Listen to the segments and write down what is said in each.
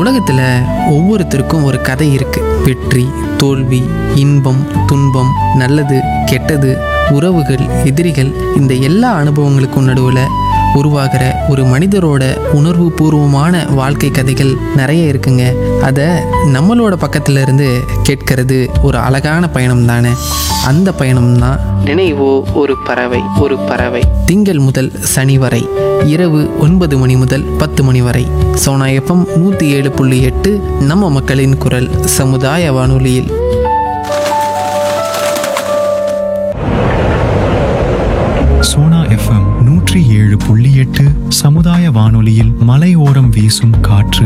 உலகத்தில் ஒவ்வொருத்தருக்கும் ஒரு கதை இருக்கு வெற்றி தோல்வி இன்பம் துன்பம் நல்லது கெட்டது உறவுகள் எதிரிகள் இந்த எல்லா அனுபவங்களுக்கும் நடுவில் உருவாகிற ஒரு மனிதரோட உணர்வு பூர்வமான வாழ்க்கை கதைகள் நிறைய இருக்குங்க அதை நம்மளோட பக்கத்துல இருந்து கேட்கறது ஒரு அழகான பயணம் தானே அந்த பயணம் தான் நினைவோ ஒரு பறவை ஒரு பறவை திங்கள் முதல் சனி வரை இரவு ஒன்பது மணி முதல் பத்து மணி வரை சோனா எஃப்எம் நூற்றி ஏழு புள்ளி எட்டு நம்ம மக்களின் குரல் சமுதாய வானொலியில் சோனா எஃப்எம் நூற்றி ஏழு புள்ளி எட்டு சமுதாய வானொலியில் மலையோரம் வீசும் காற்று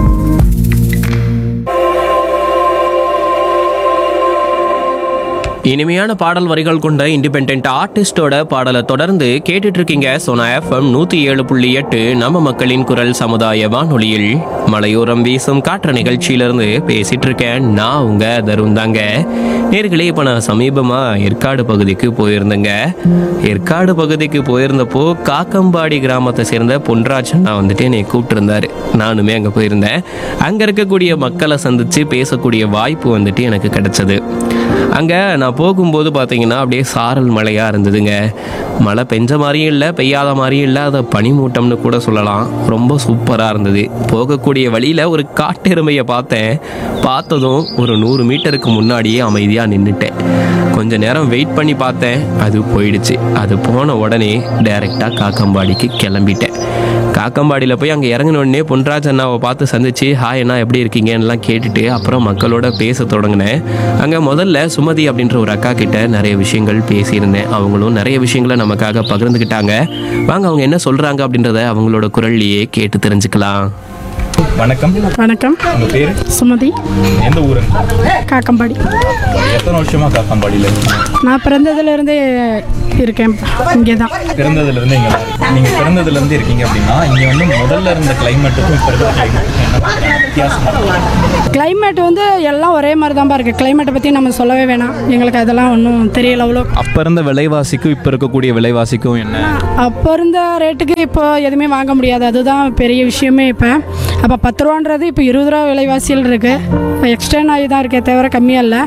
இனிமையான பாடல் வரிகள் கொண்ட இண்டிபெண்ட் ஆர்டிஸ்டோட பாடலை தொடர்ந்து கேட்டுட்டு இருக்கீங்க சோனா எஃப்எம் நூத்தி ஏழு புள்ளி எட்டு நம்ம மக்களின் குரல் சமுதாய வானொலியில் மலையோரம் வீசும் காற்று நிகழ்ச்சியிலிருந்து பேசிட்டு இருக்கேன் நான் உங்க தருண் தாங்க நேர்களே இப்போ நான் சமீபமா ஏற்காடு பகுதிக்கு போயிருந்தேங்க ஏற்காடு பகுதிக்கு போயிருந்தப்போ காக்கம்பாடி கிராமத்தை சேர்ந்த பொன்ராஜ் அண்ணா வந்துட்டு என்னை கூப்பிட்டுருந்தாரு நானுமே அங்கே போயிருந்தேன் அங்கே இருக்கக்கூடிய மக்களை சந்திச்சு பேசக்கூடிய வாய்ப்பு வந்துட்டு எனக்கு கிடைச்சது அங்கே நான் போகும்போது பார்த்தீங்கன்னா அப்படியே சாரல் மழையாக இருந்ததுங்க மழை பெஞ்ச மாதிரியும் இல்லை பெய்யாத மாதிரியும் இல்லை அதை பனிமூட்டம்னு கூட சொல்லலாம் ரொம்ப சூப்பராக இருந்தது போகக்கூடிய வழியில் ஒரு காட்டெருமையை பார்த்தேன் பார்த்ததும் ஒரு நூறு மீட்டருக்கு முன்னாடியே அமைதியாக நின்றுட்டேன் கொஞ்ச நேரம் வெயிட் பண்ணி பார்த்தேன் அது போயிடுச்சு அது போன உடனே டைரெக்டாக காக்கம்பாடிக்கு கிளம்பிட்டேன் காக்கம்பாடியில் போய் அங்கே இறங்கின உடனே பொன்ராஜ் அண்ணாவை பார்த்து சந்திச்சு ஹாய் அண்ணா எப்படி இருக்கீங்கன்னுலாம் கேட்டுட்டு அப்புறம் மக்களோட பேச தொடங்கினேன் அங்கே முதல்ல சுமதி அப்படின்ற ஒரு அக்கா கிட்ட நிறைய விஷயங்கள் பேசியிருந்தேன் அவங்களும் நிறைய விஷயங்களை நமக்காக பகிர்ந்துக்கிட்டாங்க வாங்க அவங்க என்ன சொல்கிறாங்க அப்படின்றத அவங்களோட குரல்லையே கேட்டு தெரிஞ்சுக்கலாம் வணக்கம் வணக்கம் உங்க பேரு சுமதி எந்த ஊருங்க காக்கம்பாடி எத்தனை வருஷமா காக்காம்பாடியில் இருக்கீங்க நான் பிறந்ததுலேருந்தே இருக்கேன் இங்கே தான் பிறந்ததுல இருந்து இங்க நீங்க பிறந்ததுல இருந்து இருக்கீங்க அப்படின்னா இங்க வந்து முதல்ல இருந்த கிளைமேட்டுக்கும் இப்ப இருக்கிற கிளைமேட்டுக்கும் என்ன மாதிரியான வித்தியாசம் இருக்கு? கிளைமேட் வந்து எல்லாம் ஒரே மாதிரி தான்ப்பா இருக்குது கிளைமேட்டை பற்றி நம்ம சொல்லவே வேணாம் எங்களுக்கு அதெல்லாம் ஒன்றும் தெரியல அவ்வளோ அப்ப இருந்த விலைவாசிக்கும் இப்ப இருக்கக்கூடிய விலைவாசிக்கும் என்ன அப்போ இருந்த ரேட்டுக்கு இப்போ எதுவுமே வாங்க முடியாது அதுதான் பெரிய விஷயமே இப்போ அப்போ பத்து ரூபான்றது இப்போ இருபது ரூபா விலைவாசியில் இருக்குது எக்ஸ்டர்ன் ஆகி தான் இருக்கே தவிர கம்மியாக இல்லை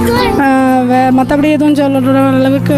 மற்றபடி எதுவும் சொல்கிற அளவுக்கு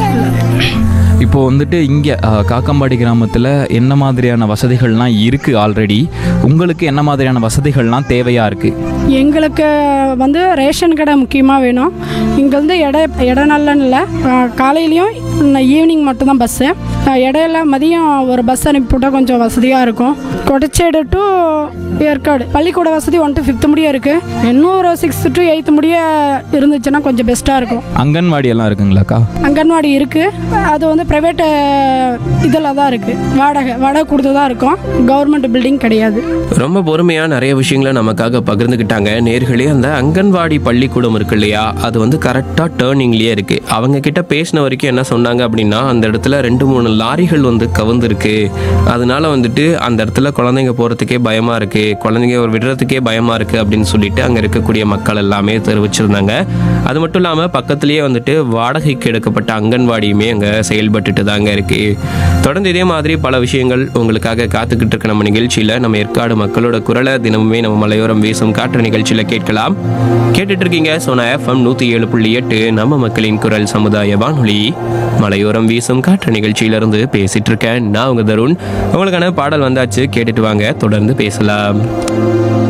இப்போ வந்துட்டு இங்கே காக்கம்பாடி கிராமத்தில் என்ன மாதிரியான வசதிகள்லாம் இருக்குது ஆல்ரெடி உங்களுக்கு என்ன மாதிரியான வசதிகள்லாம் தேவையாக இருக்குது எங்களுக்கு வந்து ரேஷன் கடை முக்கியமாக வேணும் இங்கே வந்து இட இட நல்லன்னு இல்லை காலையிலையும் ஈவினிங் மட்டும்தான் பஸ்ஸு இடையில மதியம் ஒரு பஸ் அனுப்பிவிட்டால் கொஞ்சம் வசதியாக இருக்கும் கொடச்சேடு டு ஏற்காடு பள்ளிக்கூட வசதி ஒன் டு ஃபிஃப்த் முடிய இருக்குது இன்னும் ஒரு சிக்ஸ்த் டு எயித்து முடிய இருந்துச்சுன்னா கொஞ்சம் பெஸ்ட்டாக இருக்கும் அங்கன்வாடி எல்லாம் இருக்குங்களாக்கா அங்கன்வாடி இருக்குது அது வந்து ப்ரைவேட் இதில் தான் இருக்குது வாடகை வாடகை கொடுத்து தான் இருக்கும் கவர்மெண்ட் பில்டிங் கிடையாது ரொம்ப பொறுமையாக நிறைய விஷயங்களை நமக்காக பகிர்ந்துக்கிட்டாங்க நேர்களே அந்த அங்கன்வாடி பள்ளிக்கூடம் இருக்கு இல்லையா அது வந்து கரெக்டாக டேர்னிங்லேயே இருக்கு அவங்க கிட்ட பேசின வரைக்கும் என்ன சொன்னாங்க அப்படின்னா அந்த இடத்துல ரெண்டு மூணு லாரிகள் வந்து கவுந்திருக்கு அதனால வந்துட்டு அந்த இடத்துல குழந்தைங்க போகிறதுக்கே பயமாக இருக்கு குழந்தைங்க ஒரு விடுறதுக்கே பயமாக இருக்கு அப்படின்னு சொல்லிட்டு அங்கே இருக்கக்கூடிய மக்கள் எல்லாமே தெரிவிச்சிருந்தாங்க அது மட்டும் இல்லாமல் பக்கத்துலேயே வந்துட்டு வாடகைக்கு எடுக்கப்பட்ட அங்கன்வாடியுமே அங்கே செயல்பட்டுட்டு தாங்க இருக்கு தொடர்ந்து இதே மாதிரி பல விஷயங்கள் உங்களுக்காக காத்துக்கிட்டு இருக்க நம்ம நிகழ்ச்சியில் நம்ம ஏற்காடு மக்களோட குரலை தினமுமே நம்ம மலையோரம் வீசும் காற்று நிகழ்ச்சியில் கேட்கலாம் கேட்டுட்டு இருக்கீங்க சோனா எஃப்எம் நூற்றி ஏழு புள்ளி எட்டு நம்ம மக்களின் குரல் சமுதாய வானொலி மலையோரம் வீசும் காற்று நிகழ்ச்சியிலிருந்து பேசிட்டு இருக்கேன் நான் உங்க தருண் உங்களுக்கான பாடல் வந்தாச்சு கேட்டுட்டு வாங்க தொடர்ந்து பேசலாம்